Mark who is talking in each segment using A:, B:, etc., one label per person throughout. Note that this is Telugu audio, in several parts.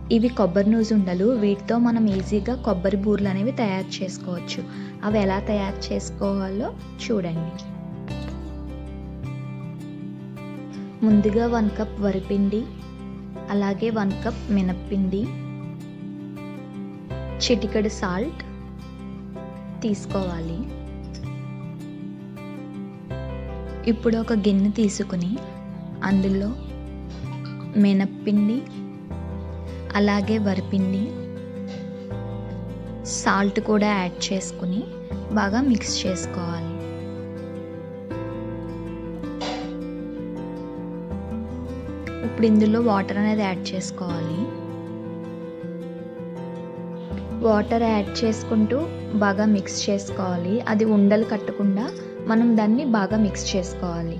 A: ఇవి కొబ్బరి నూజు ఉండలు వీటితో మనం ఈజీగా కొబ్బరి బూర్లు అనేవి తయారు చేసుకోవచ్చు అవి ఎలా తయారు చేసుకోవాలో చూడండి ముందుగా వన్ కప్ వరిపిండి అలాగే వన్ కప్ మినప్పిండి చిటికెడు సాల్ట్ తీసుకోవాలి ఇప్పుడు ఒక గిన్నె తీసుకుని అందులో మినప్పిండి అలాగే వరిపిండి సాల్ట్ కూడా యాడ్ చేసుకుని బాగా మిక్స్ చేసుకోవాలి ఇప్పుడు ఇందులో వాటర్ అనేది యాడ్ చేసుకోవాలి వాటర్ యాడ్ చేసుకుంటూ బాగా మిక్స్ చేసుకోవాలి అది ఉండలు కట్టకుండా మనం దాన్ని బాగా మిక్స్ చేసుకోవాలి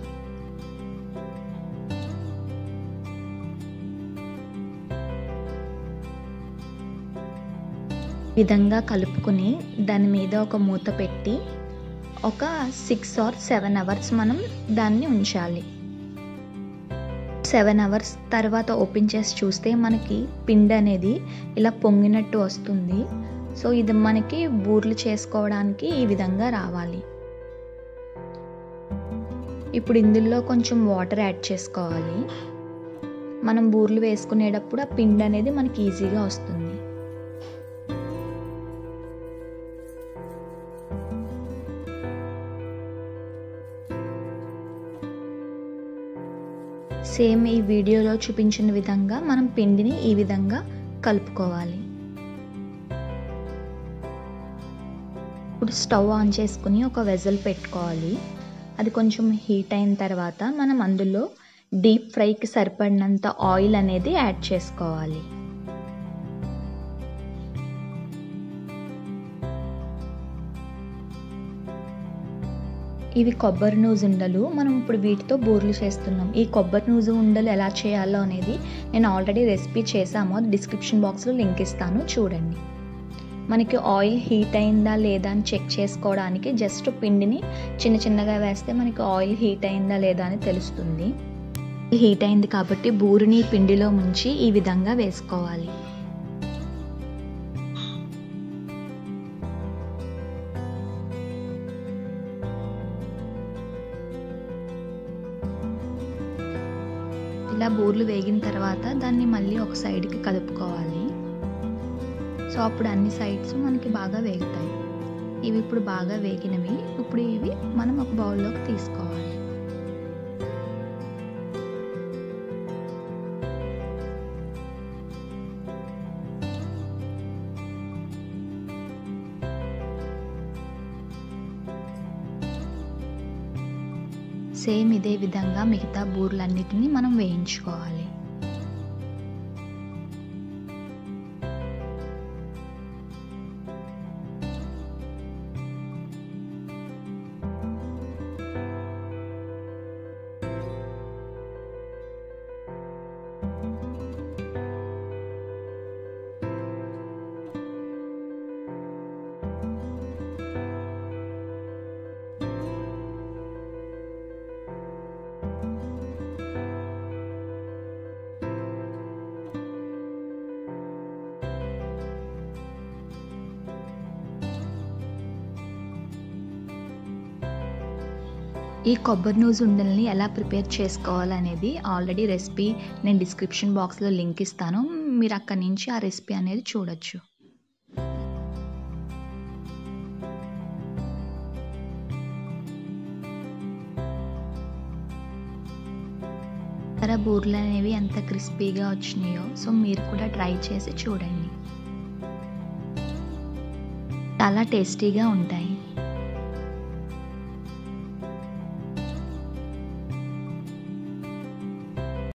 A: విధంగా కలుపుకుని దాని మీద ఒక మూత పెట్టి ఒక సిక్స్ ఆర్ సెవెన్ అవర్స్ మనం దాన్ని ఉంచాలి సెవెన్ అవర్స్ తర్వాత ఓపెన్ చేసి చూస్తే మనకి పిండి అనేది ఇలా పొంగినట్టు వస్తుంది సో ఇది మనకి బూర్లు చేసుకోవడానికి ఈ విధంగా రావాలి ఇప్పుడు ఇందులో కొంచెం వాటర్ యాడ్ చేసుకోవాలి మనం బూర్లు వేసుకునేటప్పుడు ఆ పిండి అనేది మనకి ఈజీగా వస్తుంది సేమ్ ఈ వీడియోలో చూపించిన విధంగా మనం పిండిని ఈ విధంగా కలుపుకోవాలి ఇప్పుడు స్టవ్ ఆన్ చేసుకుని ఒక వెజల్ పెట్టుకోవాలి అది కొంచెం హీట్ అయిన తర్వాత మనం అందులో డీప్ ఫ్రైకి సరిపడినంత ఆయిల్ అనేది యాడ్ చేసుకోవాలి ఇవి కొబ్బరి నూజు ఉండలు మనం ఇప్పుడు వీటితో బూర్లు చేస్తున్నాం ఈ కొబ్బరి నూజు ఉండలు ఎలా చేయాలో అనేది నేను ఆల్రెడీ రెసిపీ చేశాము అది డిస్క్రిప్షన్ బాక్స్లో లింక్ ఇస్తాను చూడండి మనకి ఆయిల్ హీట్ అయిందా లేదా అని చెక్ చేసుకోవడానికి జస్ట్ పిండిని చిన్న చిన్నగా వేస్తే మనకి ఆయిల్ హీట్ అయిందా లేదా అని తెలుస్తుంది హీట్ అయింది కాబట్టి బూరిని పిండిలో ముంచి ఈ విధంగా వేసుకోవాలి ఇలా బూర్లు వేగిన తర్వాత దాన్ని మళ్ళీ ఒక సైడ్కి కలుపుకోవాలి సో అప్పుడు అన్ని సైడ్స్ మనకి బాగా వేగుతాయి ఇవి ఇప్పుడు బాగా వేగినవి ఇప్పుడు ఇవి మనం ఒక బౌల్లోకి తీసుకోవాలి సేమ్ ఇదే విధంగా మిగతా బూర్లన్నిటిని మనం వేయించుకోవాలి ఈ కొబ్బరి నూజు ఉండల్ని ఎలా ప్రిపేర్ చేసుకోవాలనేది ఆల్రెడీ రెసిపీ నేను డిస్క్రిప్షన్ బాక్స్లో లింక్ ఇస్తాను మీరు అక్కడి నుంచి ఆ రెసిపీ అనేది చూడొచ్చు బూర్లు అనేవి ఎంత క్రిస్పీగా వచ్చినాయో సో మీరు కూడా ట్రై చేసి చూడండి చాలా టేస్టీగా ఉంటాయి